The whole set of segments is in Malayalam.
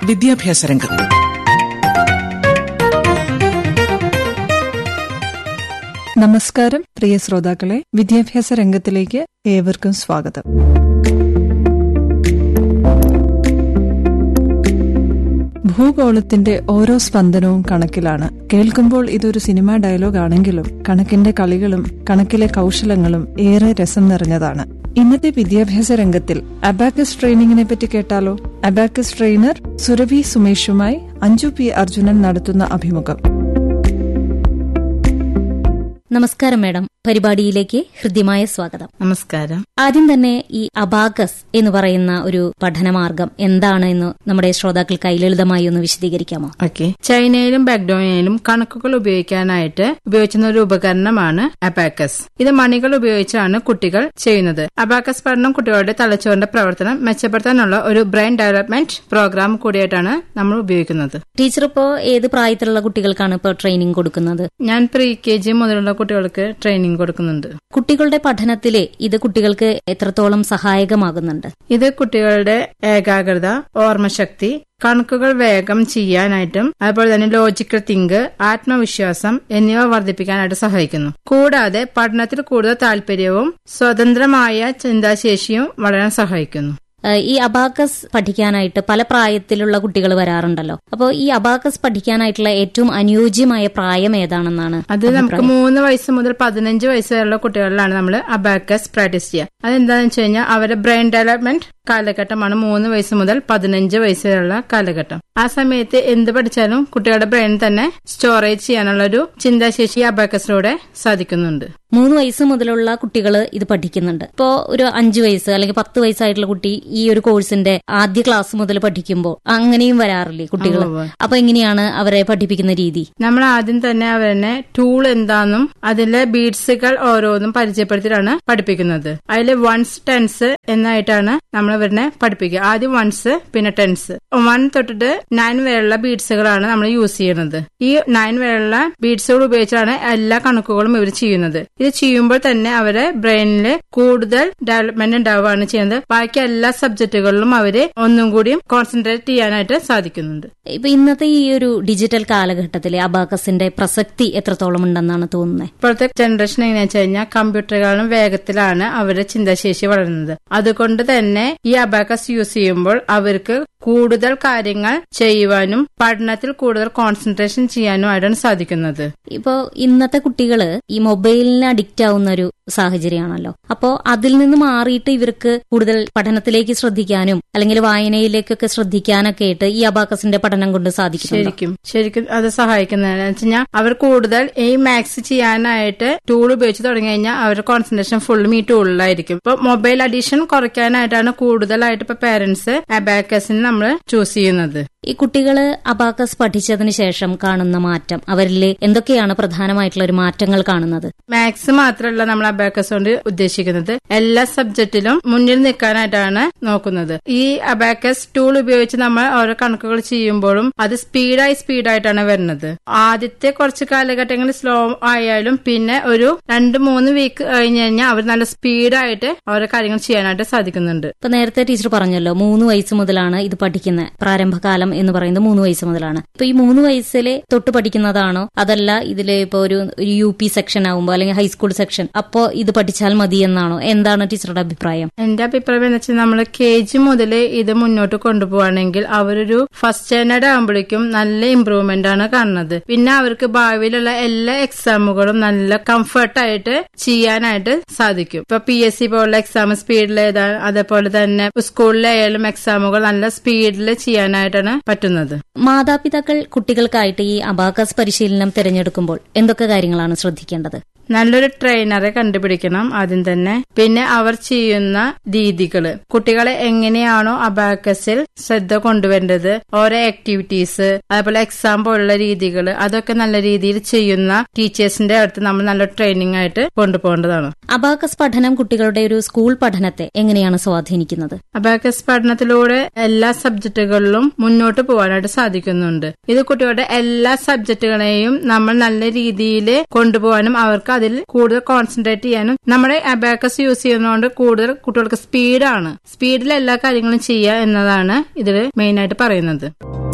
വിദ്യാഭ്യാസ രംഗം നമസ്കാരം പ്രിയ ശ്രോതാക്കളെ വിദ്യാഭ്യാസ രംഗത്തിലേക്ക് ഏവർക്കും സ്വാഗതം ഭൂഗോളത്തിന്റെ ഓരോ സ്പന്ദനവും കണക്കിലാണ് കേൾക്കുമ്പോൾ ഇതൊരു സിനിമാ ഡയലോഗ് ആണെങ്കിലും കണക്കിന്റെ കളികളും കണക്കിലെ കൗശലങ്ങളും ഏറെ രസം നിറഞ്ഞതാണ് ഇന്നത്തെ വിദ്യാഭ്യാസ രംഗത്തിൽ അബാക്കസ് ട്രെയിനിങ്ങിനെ പറ്റി കേട്ടാലോ അബാക്കസ് ട്രെയിനർ സുരഭി സുമേഷുമായി അഞ്ജു പി അർജുനൻ നടത്തുന്ന അഭിമുഖം നമസ്കാരം മാഡം പരിപാടിയിലേക്ക് ഹൃദ്യമായ സ്വാഗതം നമസ്കാരം ആദ്യം തന്നെ ഈ അബാകസ് എന്ന് പറയുന്ന ഒരു പഠനമാർഗം എന്താണ് എന്ന് നമ്മുടെ ശ്രോതാക്കൾക്കായി ലളിതമായി ഒന്ന് വിശദീകരിക്കാമോ ഓക്കെ ചൈനയിലും ബാക്ഡോണിയയിലും കണക്കുകൾ ഉപയോഗിക്കാനായിട്ട് ഉപയോഗിക്കുന്ന ഒരു ഉപകരണമാണ് അബാക്കസ് ഇത് മണികൾ ഉപയോഗിച്ചാണ് കുട്ടികൾ ചെയ്യുന്നത് അബാക്കസ് പഠനം കുട്ടികളുടെ തലച്ചോറിന്റെ പ്രവർത്തനം മെച്ചപ്പെടുത്താനുള്ള ഒരു ബ്രെയിൻ ഡെവലപ്മെന്റ് പ്രോഗ്രാം കൂടിയായിട്ടാണ് നമ്മൾ ഉപയോഗിക്കുന്നത് ടീച്ചർ ഇപ്പോ ഏത് പ്രായത്തിലുള്ള കുട്ടികൾക്കാണ് ഇപ്പോൾ ട്രെയിനിങ് കൊടുക്കുന്നത് ഞാൻ പ്രീ കെ ജി മുതലുള്ള കുട്ടികൾക്ക് ട്രെയിനിങ് കൊടുക്കുന്നുണ്ട് കുട്ടികളുടെ പഠനത്തില് ഇത് കുട്ടികൾക്ക് എത്രത്തോളം സഹായകമാകുന്നുണ്ട് ഇത് കുട്ടികളുടെ ഏകാഗ്രത ഓർമ്മശക്തി കണക്കുകൾ വേഗം ചെയ്യാനായിട്ടും അതുപോലെ തന്നെ ലോജിക്കൽ തിങ്ക് ആത്മവിശ്വാസം എന്നിവ വർദ്ധിപ്പിക്കാനായിട്ട് സഹായിക്കുന്നു കൂടാതെ പഠനത്തിൽ കൂടുതൽ താല്പര്യവും സ്വതന്ത്രമായ ചിന്താശേഷിയും വളരാൻ സഹായിക്കുന്നു ഏഹ് ഈ അബാക്കസ് പഠിക്കാനായിട്ട് പല പ്രായത്തിലുള്ള കുട്ടികൾ വരാറുണ്ടല്ലോ അപ്പോൾ ഈ അബാക്കസ് പഠിക്കാനായിട്ടുള്ള ഏറ്റവും അനുയോജ്യമായ പ്രായം ഏതാണെന്നാണ് അത് നമുക്ക് മൂന്ന് വയസ്സ് മുതൽ പതിനഞ്ച് വയസ്സ് വരെയുള്ള കുട്ടികളിലാണ് നമ്മൾ അബാക്കസ് പ്രാക്ടീസ് ചെയ്യുക അതെന്താണെന്ന് വെച്ച് കഴിഞ്ഞാൽ അവരുടെ ബ്രെയിൻ ഡെവലപ്മെന്റ് കാലഘട്ടമാണ് മൂന്ന് വയസ്സ് മുതൽ പതിനഞ്ച് വയസ്സ് വരെയുള്ള കാലഘട്ടം ആ സമയത്ത് എന്ത് പഠിച്ചാലും കുട്ടികളുടെ ബ്രെയിൻ തന്നെ സ്റ്റോറേജ് ചെയ്യാനുള്ള ഒരു ചിന്താശേഷി അബാക്കസിലൂടെ സാധിക്കുന്നുണ്ട് മൂന്ന് വയസ്സ് മുതലുള്ള കുട്ടികൾ ഇത് പഠിക്കുന്നുണ്ട് ഇപ്പോ ഒരു അഞ്ചു വയസ്സ് അല്ലെങ്കിൽ പത്ത് വയസ്സായിട്ടുള്ള കുട്ടി ഈ ഒരു കോഴ്സിന്റെ ആദ്യ ക്ലാസ് മുതൽ പഠിക്കുമ്പോൾ അങ്ങനെയും വരാറില്ലേ കുട്ടികൾ ഉവ്വ്. അപ്പൊ എങ്ങനെയാണ് അവരെ പഠിപ്പിക്കുന്ന രീതി നമ്മൾ ആദ്യം തന്നെ അവരെ ടൂൾ എന്താണെന്നും അതിലെ ബീഡ്സുകൾ ഓരോന്നും പരിചയപ്പെടുത്തിയിട്ടാണ് പഠിപ്പിക്കുന്നത് അതിൽ വൺസ് ടെൻസ് എന്നായിട്ടാണ് നമ്മൾ ഇവരെ പഠിപ്പിക്കുക ആദ്യം വൺസ് പിന്നെ ടെൻസ് വൺ തൊട്ടിട്ട് നയൻ വരെയുള്ള ബീഡ്സുകളാണ് നമ്മൾ യൂസ് ചെയ്യുന്നത് ഈ നയൻ വരെയുള്ള ബീഡ്സുകൾ ഉപയോഗിച്ചാണ് എല്ലാ കണക്കുകളും ഇവർ ചെയ്യുന്നത് ഇത് ചെയ്യുമ്പോൾ തന്നെ അവരെ ബ്രെയിനിൽ കൂടുതൽ ഡെവലപ്മെന്റ് ഉണ്ടാവുകയാണ് ചെയ്യുന്നത് ബാക്കി എല്ലാ സബ്ജക്റ്റുകളിലും അവര് ഒന്നും കൂടി കോൺസെൻട്രേറ്റ് ചെയ്യാനായിട്ട് സാധിക്കുന്നുണ്ട് ഇപ്പൊ ഇന്നത്തെ ഈ ഒരു ഡിജിറ്റൽ കാലഘട്ടത്തിലെ അബാക്കസിന്റെ പ്രസക്തി എത്രത്തോളം ഉണ്ടെന്നാണ് തോന്നുന്നത് ഇപ്പോഴത്തെ ജനറേഷൻ എങ്ങനെയാ വെച്ച് കഴിഞ്ഞാൽ കമ്പ്യൂട്ടറുകളും വേഗത്തിലാണ് അവരുടെ ചിന്താശേഷി വളരുന്നത് അതുകൊണ്ട് തന്നെ ഈ അബാക്കസ് യൂസ് ചെയ്യുമ്പോൾ അവർക്ക് കൂടുതൽ കാര്യങ്ങൾ ചെയ്യുവാനും പഠനത്തിൽ കൂടുതൽ കോൺസെൻട്രേഷൻ ചെയ്യാനും ആയിട്ടാണ് സാധിക്കുന്നത് ഇപ്പോ ഇന്നത്തെ കുട്ടികള് ഈ മൊബൈലിന് അഡിക്റ്റ് ആവുന്ന ഒരു സാഹചര്യമാണല്ലോ അപ്പോ അതിൽ നിന്ന് മാറിയിട്ട് ഇവർക്ക് കൂടുതൽ പഠനത്തിലേക്ക് ശ്രദ്ധിക്കാനും അല്ലെങ്കിൽ വായനയിലേക്കൊക്കെ ശ്രദ്ധിക്കാനൊക്കെ ആയിട്ട് ഈ അബാക്കസിന്റെ പഠനം കൊണ്ട് സാധിക്കുന്നുണ്ടോ ശരിക്കും ശരിക്കും അത് സഹായിക്കുന്നതെന്ന് വെച്ച് കഴിഞ്ഞാൽ അവർ കൂടുതൽ ഈ മാത്സ് ചെയ്യാനായിട്ട് ടൂൾ ഉപയോഗിച്ച് തുടങ്ങി കഴിഞ്ഞാൽ അവരുടെ കോൺസെൻട്രേഷൻ ഫുള്ളും ഈ ടൂളിലായിരിക്കും ഇപ്പൊ മൊബൈൽ അഡീഷൻ കുറയ്ക്കാനായിട്ടാണ് കൂടുതലായിട്ട് ഇപ്പൊ പേരന്റ്സ് അബാക്കസിന് നമ്മൾ ചൂസ് ചെയ്യുന്നത് ഈ കുട്ടികള് അബാക്കസ് പഠിച്ചതിന് ശേഷം കാണുന്ന മാറ്റം അവരിൽ എന്തൊക്കെയാണ് പ്രധാനമായിട്ടുള്ള ഒരു മാറ്റങ്ങൾ കാണുന്നത് മാത്സ് മാത്രമല്ല നമ്മൾ അബാക്കസ് കൊണ്ട് ഉദ്ദേശിക്കുന്നത് എല്ലാ സബ്ജക്റ്റിലും മുന്നിൽ നിൽക്കാനായിട്ടാണ് നോക്കുന്നത് ഈ അബാക്കസ് ടൂൾ ഉപയോഗിച്ച് നമ്മൾ ഓരോ കണക്കുകൾ ചെയ്യുമ്പോഴും അത് സ്പീഡായി സ്പീഡായിട്ടാണ് വരുന്നത് ആദ്യത്തെ കുറച്ച് കാലഘട്ടങ്ങളിൽ സ്ലോ ആയാലും പിന്നെ ഒരു രണ്ട് മൂന്ന് വീക്ക് കഴിഞ്ഞ് കഴിഞ്ഞാൽ അവർ നല്ല സ്പീഡായിട്ട് ഓരോ കാര്യങ്ങൾ ചെയ്യാനായിട്ട് സാധിക്കുന്നുണ്ട് ഇപ്പൊ നേരത്തെ ടീച്ചർ പറഞ്ഞല്ലോ മൂന്ന് വയസ്സ് മുതലാണ് ഇത് പഠിക്കുന്നത് പ്രാരംഭകാലം എന്ന് പറയുന്നത് മൂന്ന് വയസ്സ് മുതലാണ് ഇപ്പൊ ഈ മൂന്ന് വയസ്സിലെ തൊട്ട് പഠിക്കുന്നതാണോ അതല്ല ഇതില് ഇപ്പൊ ഒരു ഒരു യു പി സെക്ഷൻ ആവുമ്പോ അല്ലെങ്കിൽ ഹൈസ്കൂൾ സെക്ഷൻ അപ്പോ ഇത് പഠിച്ചാൽ മതി എന്നാണോ എന്താണ് ടീച്ചറുടെ അഭിപ്രായം എന്റെ അഭിപ്രായം എന്ന് വെച്ചാൽ നമ്മൾ കെ ജി മുതൽ ഇത് മുന്നോട്ട് കൊണ്ടുപോവാണെങ്കിൽ അവരൊരു ഫസ്റ്റ് സ്റ്റാൻഡേർഡ് ആകുമ്പോഴേക്കും നല്ല ഇമ്പ്രൂവ്മെന്റ് ആണ് കാണുന്നത് പിന്നെ അവർക്ക് ഭാവിയിലുള്ള എല്ലാ എക്സാമുകളും നല്ല കംഫർട്ടായിട്ട് ചെയ്യാനായിട്ട് സാധിക്കും ഇപ്പൊ പി എസ് സി പോലുള്ള എക്സാം സ്പീഡിൽ എഴുതാൻ അതേപോലെ തന്നെ സ്കൂളിലായാലും എക്സാമുകൾ നല്ല സ്പീഡിൽ ചെയ്യാനായിട്ടാണ് പറ്റുന്നത് മാതാപിതാക്കൾ കുട്ടികൾക്കായിട്ട് ഈ അബാക്കസ് പരിശീലനം തിരഞ്ഞെടുക്കുമ്പോൾ എന്തൊക്കെ കാര്യങ്ങളാണ് ശ്രദ്ധിക്കേണ്ടത് നല്ലൊരു ട്രെയിനറെ കണ്ടുപിടിക്കണം ആദ്യം തന്നെ പിന്നെ അവർ ചെയ്യുന്ന രീതികള് കുട്ടികളെ എങ്ങനെയാണോ അബാക്കസിൽ ശ്രദ്ധ കൊണ്ടുവരേണ്ടത് ഓരോ ആക്ടിവിറ്റീസ് അതേപോലെ എക്സാം പോലുള്ള രീതികൾ അതൊക്കെ നല്ല രീതിയിൽ ചെയ്യുന്ന ടീച്ചേഴ്സിന്റെ അടുത്ത് നമ്മൾ നല്ല ട്രെയിനിങ് ആയിട്ട് കൊണ്ടുപോകേണ്ടതാണ് അബാക്കസ് പഠനം കുട്ടികളുടെ ഒരു സ്കൂൾ പഠനത്തെ എങ്ങനെയാണ് സ്വാധീനിക്കുന്നത് അബാക്കസ് പഠനത്തിലൂടെ എല്ലാ സബ്ജക്റ്റുകളിലും മുന്നോട്ട് പോകാനായിട്ട് സാധിക്കുന്നുണ്ട് ഇത് കുട്ടികളുടെ എല്ലാ സബ്ജക്റ്റുകളെയും നമ്മൾ നല്ല രീതിയിൽ കൊണ്ടുപോകാനും അവർക്ക് അതിൽ കൂടുതൽ കോൺസെൻട്രേറ്റ് ചെയ്യാനും നമ്മുടെ അബാക്കസ് യൂസ് ചെയ്യുന്നതുകൊണ്ട് കൂടുതൽ കുട്ടികൾക്ക് സ്പീഡാണ് സ്പീഡിൽ എല്ലാ കാര്യങ്ങളും ചെയ്യുക എന്നതാണ് ഇതിൽ മെയിൻ ആയിട്ട് പറയുന്നത്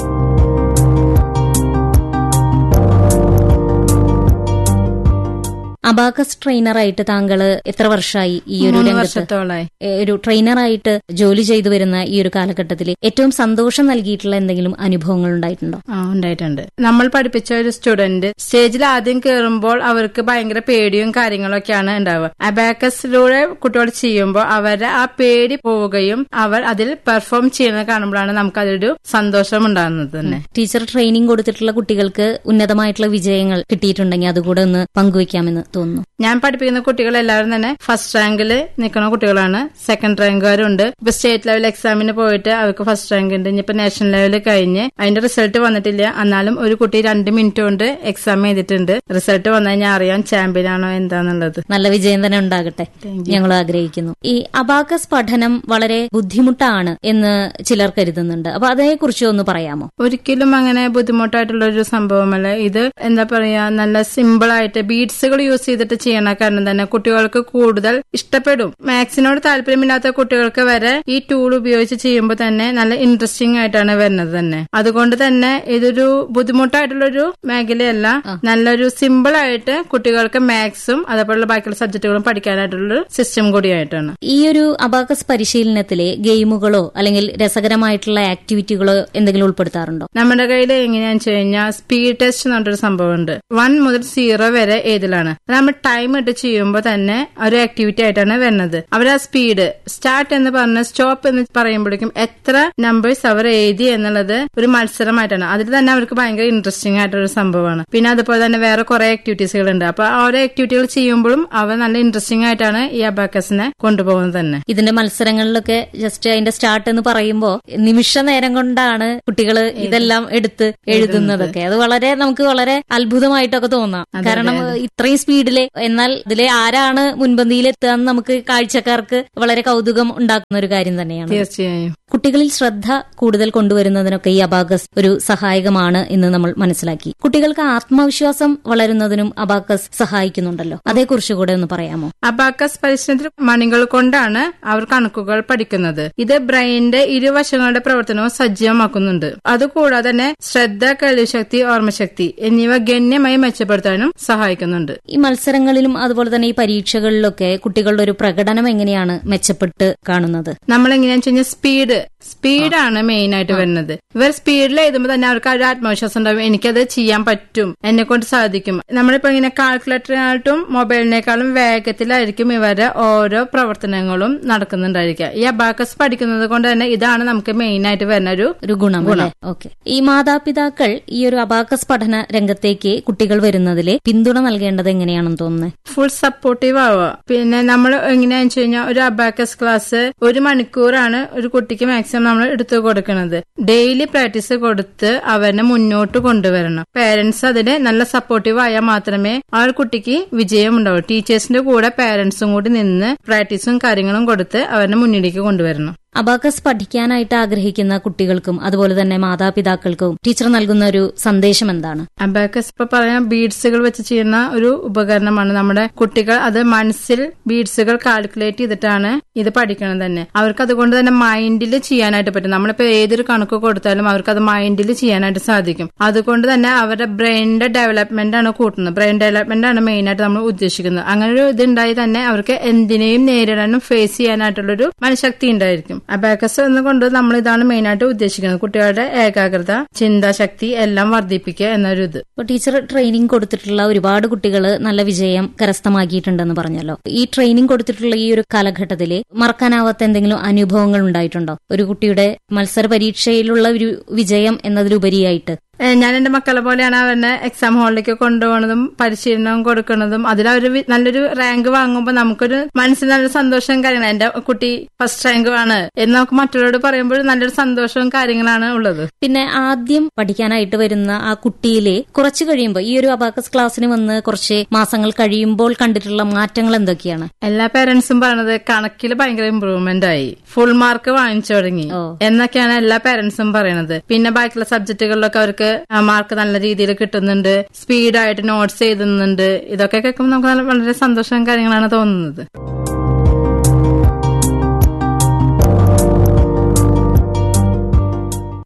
അബാക്കസ് ട്രെയിനറായിട്ട് താങ്കള് എത്ര വർഷമായി ഈ ഒരു മൂന്ന് രംഗത്ത് വർഷത്തോളായി ഏ, ഒരു ട്രെയിനറായിട്ട് ജോലി ചെയ്തു വരുന്ന ഈ ഒരു കാലഘട്ടത്തിൽ ഏറ്റവും സന്തോഷം നൽകിയിട്ടുള്ള എന്തെങ്കിലും അനുഭവങ്ങൾ ഉണ്ടായിട്ടുണ്ടോ ആ ഉണ്ടായിട്ടുണ്ട് നമ്മൾ പഠിപ്പിച്ച ഒരു സ്റ്റുഡന്റ് സ്റ്റേജിൽ ആദ്യം കയറുമ്പോൾ അവർക്ക് ഭയങ്കര പേടിയും കാര്യങ്ങളൊക്കെയാണ് ഉണ്ടാവുക അബാക്കസിലൂടെ കുട്ടികൾ ചെയ്യുമ്പോൾ അവരുടെ ആ പേടി പോവുകയും അവർ അതിൽ പെർഫോം ചെയ്യുന്നത് കാണുമ്പോഴാണ് നമുക്ക് അതിലൊരു സന്തോഷം ഉണ്ടാകുന്നത് തന്നെ ടീച്ചർ ട്രെയിനിങ് കൊടുത്തിട്ടുള്ള കുട്ടികൾക്ക് ഉന്നതമായിട്ടുള്ള വിജയങ്ങൾ കിട്ടിയിട്ടുണ്ടെങ്കിൽ അതുകൂടെ ഒന്ന് പങ്കുവയ്ക്കാമെന്ന് തോന്നുന്നു ഞാൻ പഠിപ്പിക്കുന്ന കുട്ടികൾ എല്ലാവരും തന്നെ ഫസ്റ്റ് റാങ്കിൽ നിൽക്കുന്ന കുട്ടികളാണ് സെക്കൻഡ് റാങ്കുകാരുണ്ട് ഇപ്പൊ സ്റ്റേറ്റ് ലെവൽ എക്സാമിന് പോയിട്ട് അവർക്ക് ഫസ്റ്റ് റാങ്ക് ഉണ്ട് ഇനിയിപ്പോ നാഷണൽ ലെവൽ കഴിഞ്ഞ് അതിന്റെ റിസൾട്ട് വന്നിട്ടില്ല എന്നാലും ഒരു കുട്ടി രണ്ട് മിനിറ്റ് കൊണ്ട് എക്സാം ചെയ്തിട്ടുണ്ട് റിസൾട്ട് വന്നു കഴിഞ്ഞാൽ അറിയാം ചാമ്പ്യൻ ആണോ എന്താന്നുള്ളത് നല്ല വിജയം തന്നെ ഉണ്ടാകട്ടെ ഞങ്ങൾ ആഗ്രഹിക്കുന്നു ഈ അബാക്കസ് പഠനം വളരെ ബുദ്ധിമുട്ടാണ് എന്ന് ചിലർ കരുതുന്നുണ്ട് അപ്പൊ അതേക്കുറിച്ച് ഒന്ന് പറയാമോ ഒരിക്കലും അങ്ങനെ ബുദ്ധിമുട്ടായിട്ടുള്ള ഒരു സംഭവമല്ല ഇത് എന്താ പറയാ നല്ല സിമ്പിൾ ആയിട്ട് ബീഡ്സുകൾ യൂസ് ചെയ്തിട്ട് ചെയ്യണ കാരണം തന്നെ കുട്ടികൾക്ക് കൂടുതൽ ഇഷ്ടപ്പെടും മാത്സിനോട് താല്പര്യമില്ലാത്ത കുട്ടികൾക്ക് വരെ ഈ ടൂൾ ഉപയോഗിച്ച് ചെയ്യുമ്പോൾ തന്നെ നല്ല ഇൻട്രസ്റ്റിംഗ് ആയിട്ടാണ് വരുന്നത് തന്നെ അതുകൊണ്ട് തന്നെ ഇതൊരു ബുദ്ധിമുട്ടായിട്ടുള്ള ഒരു മേഖലയല്ല നല്ലൊരു സിമ്പിൾ ആയിട്ട് കുട്ടികൾക്ക് മാത്സും അതേപോലുള്ള ബാക്കിയുള്ള സബ്ജക്റ്റുകളും പഠിക്കാനായിട്ടുള്ള സിസ്റ്റം കൂടിയായിട്ടാണ് ഈ ഒരു അബാക്കസ് പരിശീലനത്തിലെ ഗെയിമുകളോ അല്ലെങ്കിൽ രസകരമായിട്ടുള്ള ആക്ടിവിറ്റികളോ എന്തെങ്കിലും ഉൾപ്പെടുത്താറുണ്ടോ നമ്മുടെ കയ്യിൽ എങ്ങനെയാന്ന് വെച്ച് കഴിഞ്ഞാൽ സ്പീഡ് ടെസ്റ്റ് എന്ന് പറഞ്ഞൊരു സംഭവമുണ്ട് വൺ മുതൽ സീറോ വരെ ഏതിലാണ് അത് നമ്മൾ ടൈം ഇട്ട് ചെയ്യുമ്പോൾ തന്നെ ഒരു ആക്ടിവിറ്റി ആയിട്ടാണ് വരുന്നത് അവർ ആ സ്പീഡ് സ്റ്റാർട്ട് എന്ന് പറഞ്ഞ സ്റ്റോപ്പ് എന്ന് പറയുമ്പോഴേക്കും എത്ര നമ്പേഴ്സ് അവർ എഴുതി എന്നുള്ളത് ഒരു മത്സരമായിട്ടാണ് അതിൽ തന്നെ അവർക്ക് ഭയങ്കര ഇൻട്രസ്റ്റിംഗ് ആയിട്ടുള്ള ഒരു സംഭവമാണ് പിന്നെ അതുപോലെ തന്നെ വേറെ കുറെ ആക്ടിവിറ്റീസുകൾ ഉണ്ട് അപ്പൊ ആ ഓരോ ആക്ടിവിറ്റികൾ ചെയ്യുമ്പോഴും അവർ നല്ല ഇൻട്രസ്റ്റിംഗ് ആയിട്ടാണ് ഈ അബാക്കസിനെ കൊണ്ടുപോകുന്നത് തന്നെ ഇതിന്റെ മത്സരങ്ങളിലൊക്കെ ജസ്റ്റ് അതിന്റെ സ്റ്റാർട്ട് എന്ന് പറയുമ്പോ നിമിഷ നേരം കൊണ്ടാണ് കുട്ടികൾ ഇതെല്ലാം എടുത്ത് എഴുതുന്നതൊക്കെ അത് വളരെ നമുക്ക് വളരെ അത്ഭുതമായിട്ടൊക്കെ തോന്നാം കാരണം ഇത്രയും സ്പീഡില് എന്നാൽ ഇതിലെ ആരാണ് മുൻപന്തിയിൽ എത്തുക എന്ന് നമുക്ക് കാഴ്ചക്കാർക്ക് വളരെ കൗതുകം ഉണ്ടാക്കുന്ന ഒരു കാര്യം തന്നെയാണ് തീർച്ചയായും കുട്ടികളിൽ ശ്രദ്ധ കൂടുതൽ കൊണ്ടുവരുന്നതിനൊക്കെ ഈ അബാക്കസ് ഒരു സഹായകമാണ് എന്ന് നമ്മൾ മനസ്സിലാക്കി കുട്ടികൾക്ക് ആത്മവിശ്വാസം വളരുന്നതിനും അബാക്കസ് സഹായിക്കുന്നുണ്ടല്ലോ അതേക്കുറിച്ച് കൂടെ ഒന്ന് പറയാമോ അബാക്കസ് പരിശീലനത്തിൽ മണികൾ കൊണ്ടാണ് അവർ കണക്കുകൾ പഠിക്കുന്നത് ഇത് ബ്രെയിനിന്റെ ഇരുവശങ്ങളുടെ പ്രവർത്തനവും സജീവമാക്കുന്നുണ്ട് അതുകൂടാതെ തന്നെ ശ്രദ്ധ കഴിവുശക്തി ഓർമ്മശക്തി എന്നിവ ഗണ്യമായി മെച്ചപ്പെടുത്താനും സഹായിക്കുന്നുണ്ട് ഈ മത്സരങ്ങളിലും അതുപോലെ തന്നെ ഈ പരീക്ഷകളിലൊക്കെ കുട്ടികളുടെ ഒരു പ്രകടനം എങ്ങനെയാണ് മെച്ചപ്പെട്ട് കാണുന്നത് നമ്മൾ എങ്ങനെയാന്ന് വെച്ച് കഴിഞ്ഞാൽ സ്പീഡ് സ്പീഡാണ് മെയിൻ ആയിട്ട് വരുന്നത് ഇവർ സ്പീഡിൽ എഴുതുമ്പോൾ തന്നെ അവർക്ക് ആ ഒരു ആത്മവിശ്വാസം ഉണ്ടാവും എനിക്കത് ചെയ്യാൻ പറ്റും എന്നെ കൊണ്ട് സാധിക്കും നമ്മളിപ്പോ ഇങ്ങനെ കാൽക്കുലേറ്ററിനായിട്ടും മൊബൈലിനേക്കാളും വേഗത്തിലായിരിക്കും ഇവരുടെ ഓരോ പ്രവർത്തനങ്ങളും നടക്കുന്നുണ്ടായിരിക്കുക ഈ അബാക്കസ് പഠിക്കുന്നത് കൊണ്ട് തന്നെ ഇതാണ് നമുക്ക് മെയിൻ ആയിട്ട് വരുന്ന ഒരു ഒരു ഗുണം അല്ലേ ഓക്കെ ഈ മാതാപിതാക്കൾ ഈ ഒരു അബാക്കസ് പഠന രംഗത്തേക്ക് കുട്ടികൾ വരുന്നതിൽ പിന്തുണ നൽകേണ്ടത് എങ്ങനെയാണെന്ന് തോന്നുന്നത് ഫുൾ സപ്പോർട്ടീവ് ആവുക പിന്നെ നമ്മൾ എങ്ങനെയാന്ന് വെച്ച് കഴിഞ്ഞാൽ ഒരു അബാക്കസ് ക്ലാസ് ഒരു മണിക്കൂറാണ് ഒരു കുട്ടിക്ക് മാക്സിമം നമ്മൾ എടുത്തു കൊടുക്കുന്നത് ഡെയിലി പ്രാക്ടീസ് കൊടുത്ത് അവരെ മുന്നോട്ട് കൊണ്ടുവരണം പേരൻസ് അതിന് നല്ല സപ്പോർട്ടീവ് ആയാൽ മാത്രമേ ആ ഒരു കുട്ടിക്ക് വിജയം ഉണ്ടാവൂ ടീച്ചേഴ്സിന്റെ കൂടെ പേരൻസും കൂടി നിന്ന് പ്രാക്ടീസും കാര്യങ്ങളും കൊടുത്ത് അവരെ മുന്നിലേക്ക് കൊണ്ടുവരണം അബാക്കസ് പഠിക്കാനായിട്ട് ആഗ്രഹിക്കുന്ന കുട്ടികൾക്കും അതുപോലെ തന്നെ മാതാപിതാക്കൾക്കും ടീച്ചർ നൽകുന്ന ഒരു സന്ദേശം എന്താണ് അബാക്കസ് ഇപ്പൊ പറയാം ബീഡ്സുകൾ വെച്ച് ചെയ്യുന്ന ഒരു ഉപകരണമാണ് നമ്മുടെ കുട്ടികൾ അത് മനസ്സിൽ ബീഡ്സുകൾ കാൽക്കുലേറ്റ് ചെയ്തിട്ടാണ് ഇത് പഠിക്കണം തന്നെ അവർക്ക് അതുകൊണ്ട് തന്നെ മൈൻഡിൽ ചെയ്യാനായിട്ട് പറ്റും നമ്മളിപ്പോ ഏതൊരു കണക്ക് കൊടുത്താലും അവർക്ക് അത് മൈൻഡിൽ ചെയ്യാനായിട്ട് സാധിക്കും അതുകൊണ്ട് തന്നെ അവരുടെ ബ്രെയിനിന്റെ ഡെവലപ്മെന്റ് ആണ് കൂട്ടുന്നത് ബ്രെയിൻ ഡെവലപ്മെന്റ് ആണ് മെയിൻ ആയിട്ട് നമ്മൾ ഉദ്ദേശിക്കുന്നത് അങ്ങനെ ഒരു ഇതുണ്ടായി തന്നെ അവർക്ക് എന്തിനേയും നേരിടാനും ഫേസ് ചെയ്യാനായിട്ടുള്ളൊരു മനഃശക്തി ഉണ്ടായിരിക്കും അബാക്കസ് എന്നുകൊണ്ട് നമ്മൾ ഇതാണ് മെയിൻ ആയിട്ട് ഉദ്ദേശിക്കുന്നത് കുട്ടികളുടെ ഏകാഗ്രത ചിന്താശക്തി എല്ലാം വർദ്ധിപ്പിക്കുക എന്നൊരു ഇത് ഇപ്പൊ ടീച്ചർ ട്രെയിനിങ് കൊടുത്തിട്ടുള്ള ഒരുപാട് കുട്ടികൾ നല്ല വിജയം കരസ്ഥമാക്കിയിട്ടുണ്ടെന്ന് പറഞ്ഞല്ലോ ഈ ട്രെയിനിങ് കൊടുത്തിട്ടുള്ള ഈ ഒരു കാലഘട്ടത്തിൽ മറക്കാനാവാത്ത എന്തെങ്കിലും അനുഭവങ്ങൾ ഉണ്ടായിട്ടുണ്ടോ ഒരു കുട്ടിയുടെ മത്സര പരീക്ഷയിലുള്ള ഒരു വിജയം എന്നതിലുപരിയായിട്ട് ഏ, ഞാൻ എന്റെ മക്കളെ പോലെയാണ് അവരെ എക്സാം ഹാളിലേക്ക് കൊണ്ടുപോകുന്നതും പരിശീലനം കൊടുക്കുന്നതും അതിൽ അവർ നല്ലൊരു റാങ്ക് വാങ്ങുമ്പോൾ നമുക്കൊരു മനസ്സിൽ നല്ലൊരു സന്തോഷവും കാര്യങ്ങളും എന്റെ കുട്ടി ഫസ്റ്റ് റാങ്ക് ആണ് എന്ന് നമുക്ക് മറ്റുള്ളവരോട് പറയുമ്പോൾ നല്ലൊരു സന്തോഷവും കാര്യങ്ങളാണ് ഉള്ളത് പിന്നെ ആദ്യം പഠിക്കാനായിട്ട് വരുന്ന ആ കുട്ടിയിലെ കുറച്ച് കഴിയുമ്പോൾ ഈ ഒരു അബാക്കസ് ക്ലാസ്സിന് വന്ന് കുറച്ച് മാസങ്ങൾ കഴിയുമ്പോൾ കണ്ടിട്ടുള്ള മാറ്റങ്ങൾ എന്തൊക്കെയാണ് എല്ലാ പേരൻസും പറയണത് കണക്കിൽ ഭയങ്കര ഇമ്പ്രൂവ്മെന്റ് ആയി ഫുൾ മാർക്ക് വാങ്ങിച്ചു തുടങ്ങി ഓ. എന്നൊക്കെയാണ് എല്ലാ പേരൻസും പറയണത് പിന്നെ ബാക്കിയുള്ള സബ്ജക്റ്റുകളിലൊക്കെ അവർക്ക് മാർക്ക് നല്ല രീതിയിൽ കിട്ടുന്നുണ്ട് സ്പീഡായിട്ട് നോട്ട്സ് എഴുതുന്നുണ്ട് ഇതൊക്കെ കേൾക്കുമ്പോൾ നമുക്ക് നല്ല- വളരെ സന്തോഷവും കാര്യങ്ങളാണ് തോന്നുന്നത്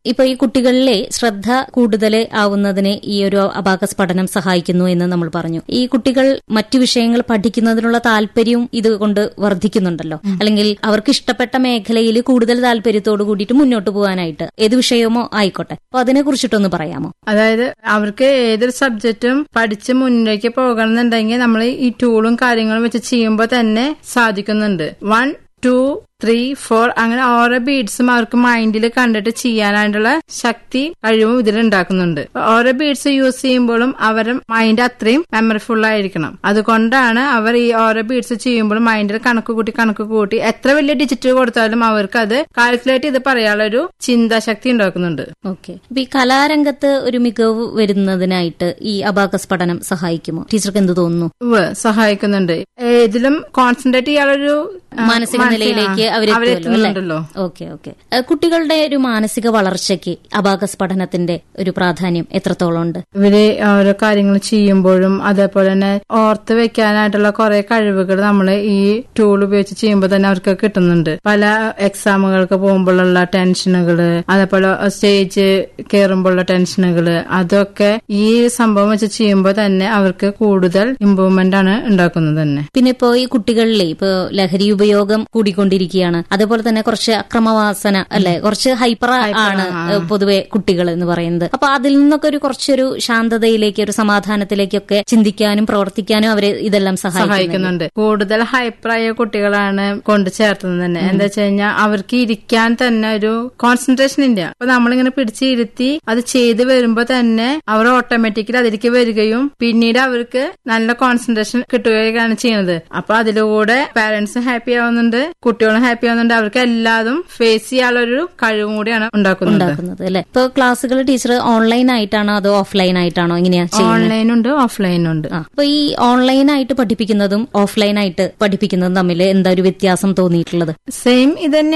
ഇപ്പൊ ഈ കുട്ടികളിലെ ശ്രദ്ധ കൂടുതൽ ആവുന്നതിന് ഈ ഒരു അബാക്കസ് പഠനം സഹായിക്കുന്നു എന്ന് നമ്മൾ പറഞ്ഞു ഈ കുട്ടികൾ മറ്റു വിഷയങ്ങൾ പഠിക്കുന്നതിനുള്ള താല്പര്യവും ഇത് കൊണ്ട് വർദ്ധിക്കുന്നുണ്ടല്ലോ അല്ലെങ്കിൽ അവർക്ക് ഇഷ്ടപ്പെട്ട മേഖലയിൽ കൂടുതൽ താല്പര്യത്തോട് കൂടിയിട്ട് മുന്നോട്ട് പോകാനായിട്ട് ഏത് വിഷയമോ ആയിക്കോട്ടെ അപ്പൊ അതിനെ കുറിച്ചിട്ടൊന്ന് പറയാമോ അതായത് അവർക്ക് ഏതൊരു സബ്ജക്റ്റും പഠിച്ച് മുന്നിലേക്ക് പോകണമെന്നുണ്ടെങ്കിൽ നമ്മൾ ഈ ടൂളും കാര്യങ്ങളും വെച്ച് ചെയ്യുമ്പോൾ തന്നെ സാധിക്കുന്നുണ്ട് വൺ ടു ത്രീ ഫോർ അങ്ങനെ ഓരോ ബീഡ്സും അവർക്ക് മൈൻഡിൽ കണ്ടിട്ട് ചെയ്യാനായിട്ടുള്ള ശക്തി കഴിവും ഇതിൽ ഉണ്ടാക്കുന്നുണ്ട് ഓരോ ബീഡ്സ് യൂസ് ചെയ്യുമ്പോഴും അവരുടെ മൈൻഡ് അത്രയും മെമ്മറിഫുൾ ആയിരിക്കണം അതുകൊണ്ടാണ് അവർ ഈ ഓരോ ബീഡ്സ് ചെയ്യുമ്പോഴും മൈൻഡിൽ കണക്ക് കൂട്ടി കണക്ക് കൂട്ടി എത്ര വലിയ ഡിജിറ്റ് കൊടുത്താലും അവർക്ക് അത് കാൽക്കുലേറ്റ് ചെയ്ത് പറയാനുള്ള ഒരു ചിന്താശക്തി ഉണ്ടാക്കുന്നുണ്ട് ഓക്കെ അപ്പൊ ഈ കലാരംഗത്ത് ഒരു മികവ് വരുന്നതിനായിട്ട് ഈ അബാക്കസ് പഠനം സഹായിക്കുമോ ടീച്ചർക്ക് എന്ത് തോന്നുന്നു ഉവ്വ് സഹായിക്കുന്നുണ്ട് ഏതിലും കോൺസെൻട്രേറ്റ് ചെയ്യാനൊരു ആ, മാനസിക മനസ്സി- നിലയിലേക്ക് ആ, അവരെത്തുമല്ലോ അല്ലേ അവരെത്തുന്നുണ്ടല്ലോ ഓക്കെ ഓക്കെ കുട്ടികളുടെ ഒരു മാനസിക വളർച്ചയ്ക്ക് അബാക്കസ് പഠനത്തിന്റെ ഒരു പ്രാധാന്യം എത്രത്തോളം ഉണ്ട് ഇവര് ഓരോ കാര്യങ്ങൾ ചെയ്യുമ്പോഴും അതേപോലെ തന്നെ ഓർത്ത് വെക്കാനായിട്ടുള്ള കുറെ കഴിവുകൾ നമ്മൾ ഈ ടൂൾ ഉപയോഗിച്ച് ചെയ്യുമ്പോൾ തന്നെ അവർക്ക് കിട്ടുന്നുണ്ട് പല എക്സാമുകൾക്ക് പോകുമ്പോഴുള്ള ടെൻഷനുകള് അതേപോലെ സ്റ്റേജ് കയറുമ്പോഴുള്ള ടെൻഷനുകള് അതൊക്കെ ഈ സംഭവം വെച്ച് ചെയ്യുമ്പോൾ തന്നെ അവർക്ക് കൂടുതൽ ഇമ്പ്രൂവ്മെന്റ് ആണ് ഉണ്ടാക്കുന്നത് തന്നെ പിന്നെ ഇപ്പോ ഈ കുട്ടികളിലെ ഇപ്പോ ലഹരി ഉപയോഗം കൂടിക്കൊണ്ടിരിക്കുകയാണ് അതേപോലെ തന്നെ കുറച്ച് അക്രമവാസന അല്ലെ കുറച്ച് ഹൈപ്പർ ആണ് ഏഹ്, പൊതുവെ കുട്ടികൾ എന്ന് പറയുന്നത് അപ്പൊ അതിൽ നിന്നൊക്കെ ഒരു കുറച്ചൊരു ശാന്തതയിലേക്ക് ഒരു സമാധാനത്തിലേക്കൊക്കെ ചിന്തിക്കാനും പ്രവർത്തിക്കാനും അവരെ ഇതെല്ലാം സഹായിക്കുന്നു സഹായിക്കുന്നുണ്ട് കൂടുതൽ ഹൈപ്പറായ കുട്ടികളാണ് കൊണ്ടു ചേർത്തുന്നത് തന്നെ എന്താ വെച്ച് കഴിഞ്ഞാൽ അവർക്ക് ഇരിക്കാൻ തന്നെ ഒരു കോൺസെൻട്രേഷൻ ഇല്ല അപ്പൊ നമ്മളിങ്ങനെ പിടിച്ചിരുത്തി അത് ചെയ്ത് വരുമ്പോ തന്നെ അവർ ഓട്ടോമാറ്റിക്കലി അതിലേക്ക് വരികയും പിന്നീട് അവർക്ക് നല്ല കോൺസെൻട്രേഷൻ കിട്ടുകയാണ് ചെയ്യുന്നത് അപ്പൊ അതിലൂടെ പാരന്റ്സ് ഹാപ്പി ആവുന്നുണ്ട് കുട്ടികളും ഹാപ്പി ആവുന്നുണ്ട് അവർക്ക് എല്ലാതും ഫേസ് ചെയ്യാനുള്ള ഒരു കഴിവും കൂടിയാണ് ഉണ്ടാക്കുന്നത് ഉണ്ടാക്കുന്നത് അല്ലെ ഇപ്പൊ ക്ലാസ്സുകൾ ടീച്ചർ ഓൺലൈൻ ആയിട്ടാണോ അതോ ഓഫ്ലൈൻ ആയിട്ടാണോ എങ്ങനെയാ ചെയ്യുന്നത് ഓൺലൈൻ ഉണ്ട് ഓഫ്ലൈൻ ഉണ്ട് ആ, അപ്പൊ ഈ ഓൺലൈൻ ആയിട്ട് പഠിപ്പിക്കുന്നതും ഓഫ്ലൈൻ ആയിട്ട് പഠിപ്പിക്കുന്നതും തമ്മിൽ എന്താ ഒരു വ്യത്യാസം തോന്നിയിട്ടുള്ളത് സെയിം ഇത്